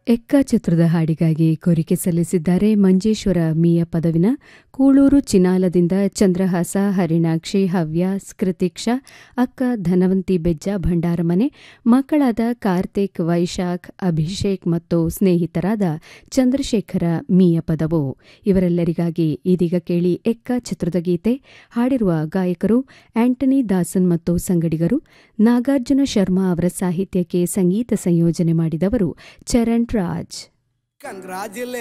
ಎಕ್ಕ ಚಿತ್ರದ ಹಾಡಿಗಾಗಿ ಕೋರಿಕೆ ಸಲ್ಲಿಸಿದ್ದಾರೆ ಮಂಜೇಶ್ವರ ಮೀಯ ಪದವಿನ ಕೂಳೂರು ಚಿನಾಲದಿಂದ ಚಂದ್ರಹಾಸ ಹರಿಣಾಕ್ಷಿ ಹವ್ಯ ಸ್ಕೃತಿಕ್ಷ ಅಕ್ಕ ಧನವಂತಿ ಬೆಜ್ಜ ಭಂಡಾರಮನೆ ಮಕ್ಕಳಾದ ಕಾರ್ತಿಕ್ ವೈಶಾಖ್ ಅಭಿಷೇಕ್ ಮತ್ತು ಸ್ನೇಹಿತರಾದ ಚಂದ್ರಶೇಖರ ಮೀಯ ಪದವು ಇವರೆಲ್ಲರಿಗಾಗಿ ಇದೀಗ ಕೇಳಿ ಎಕ್ಕ ಚಿತ್ರದ ಗೀತೆ ಹಾಡಿರುವ ಗಾಯಕರು ಆಂಟನಿ ದಾಸನ್ ಮತ್ತು ಸಂಗಡಿಗರು ನಾಗಾರ್ಜುನ ಶರ್ಮಾ ಅವರ ಸಾಹಿತ್ಯಕ್ಕೆ ಸಂಗೀತ ಸಂಯೋಜನೆ ಮಾಡಿದವರು ಚರಣ್ ರಾಜ್ Congratulations.